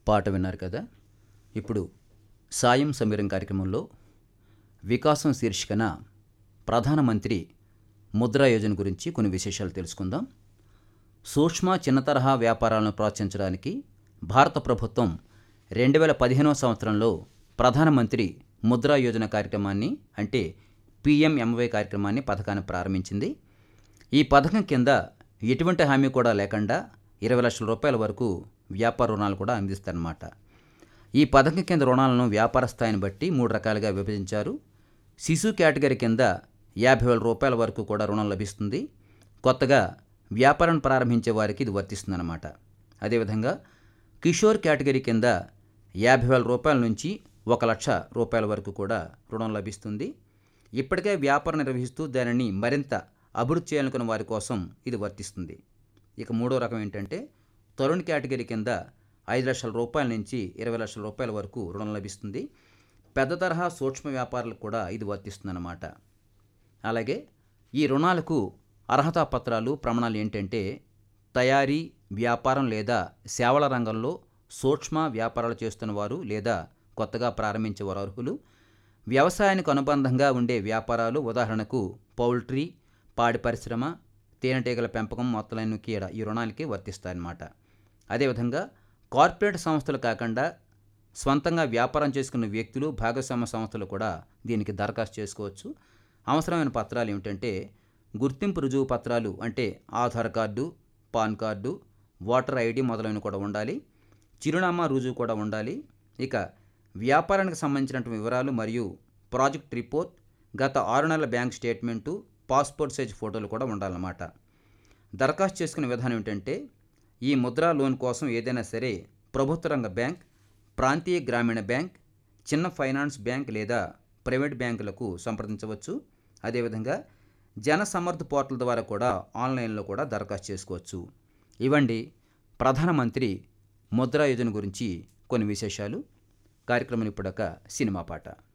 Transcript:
పాట విన్నారు కదా ఇప్పుడు సాయం సమీరం కార్యక్రమంలో వికాసం శీర్షికన ప్రధానమంత్రి ముద్రా యోజన గురించి కొన్ని విశేషాలు తెలుసుకుందాం సూక్ష్మ చిన్న తరహా వ్యాపారాలను ప్రోత్సహించడానికి భారత ప్రభుత్వం రెండు వేల పదిహేనవ సంవత్సరంలో ప్రధానమంత్రి ముద్రా యోజన కార్యక్రమాన్ని అంటే పిఎంఎంవై కార్యక్రమాన్ని పథకాన్ని ప్రారంభించింది ఈ పథకం కింద ఎటువంటి హామీ కూడా లేకుండా ఇరవై లక్షల రూపాయల వరకు వ్యాపార రుణాలు కూడా అందిస్తారన్నమాట ఈ పథకం కింద రుణాలను వ్యాపార స్థాయిని బట్టి మూడు రకాలుగా విభజించారు శిశు కేటగిరీ కింద యాభై వేల రూపాయల వరకు కూడా రుణం లభిస్తుంది కొత్తగా వ్యాపారం ప్రారంభించే వారికి ఇది వర్తిస్తుందన్నమాట అదేవిధంగా కిషోర్ కేటగిరీ కింద యాభై వేల రూపాయల నుంచి ఒక లక్ష రూపాయల వరకు కూడా రుణం లభిస్తుంది ఇప్పటికే వ్యాపారం నిర్వహిస్తూ దానిని మరింత అభివృద్ధి చేయాలనుకున్న వారి కోసం ఇది వర్తిస్తుంది ఇక మూడో రకం ఏంటంటే తరుణ్ కేటగిరీ కింద ఐదు లక్షల రూపాయల నుంచి ఇరవై లక్షల రూపాయల వరకు రుణం లభిస్తుంది పెద్ద తరహా సూక్ష్మ వ్యాపారులకు కూడా ఇది వర్తిస్తుందన్నమాట అలాగే ఈ రుణాలకు అర్హతా పత్రాలు ప్రమాణాలు ఏంటంటే తయారీ వ్యాపారం లేదా సేవల రంగంలో సూక్ష్మ వ్యాపారాలు చేస్తున్న వారు లేదా కొత్తగా ప్రారంభించే వారు అర్హులు వ్యవసాయానికి అనుబంధంగా ఉండే వ్యాపారాలు ఉదాహరణకు పౌల్ట్రీ పాడి పరిశ్రమ తేనెటీగల పెంపకం మొత్తలైన కీడ ఈ రుణాలకి వర్తిస్తాయన్నమాట అదేవిధంగా కార్పొరేట్ సంస్థలు కాకుండా స్వంతంగా వ్యాపారం చేసుకున్న వ్యక్తులు భాగస్వామ్య సంస్థలు కూడా దీనికి దరఖాస్తు చేసుకోవచ్చు అవసరమైన పత్రాలు ఏమిటంటే గుర్తింపు రుజువు పత్రాలు అంటే Aadhaar card PAN card voter ID మొదలైనవి కూడా ఉండాలి చిరునామా రుజువు కూడా ఉండాలి ఇక వ్యాపారానికి సంబంధించినటువంటి వివరాలు మరియు ప్రాజెక్ట్ రిపోర్ట్ గత ఆరు నెలల బ్యాంక్ స్టేట్మెంటు పాస్పోర్ట్ సైజ్ ఫోటోలు కూడా ఉండాలన్నమాట దరఖాస్తు చేసుకునే విధానం ఏంటంటే ఈ ముద్రా లోన్ కోసం ఏదైనా సరే ప్రభుత్వ రంగ బ్యాంక్ ప్రాంతీయ గ్రామీణ బ్యాంక్ చిన్న ఫైనాన్స్ బ్యాంక్ లేదా ప్రైవేట్ బ్యాంకులకు సంప్రదించవచ్చు అదేవిధంగా జన సమర్థ్ పోర్టల్ ద్వారా కూడా ఆన్లైన్లో కూడా దరఖాస్తు చేసుకోవచ్చు ఇవండి ప్రధానమంత్రి ముద్రా యోజన గురించి కొన్ని విశేషాలు కార్యక్రమం ఇప్పుడొక సినిమా పాట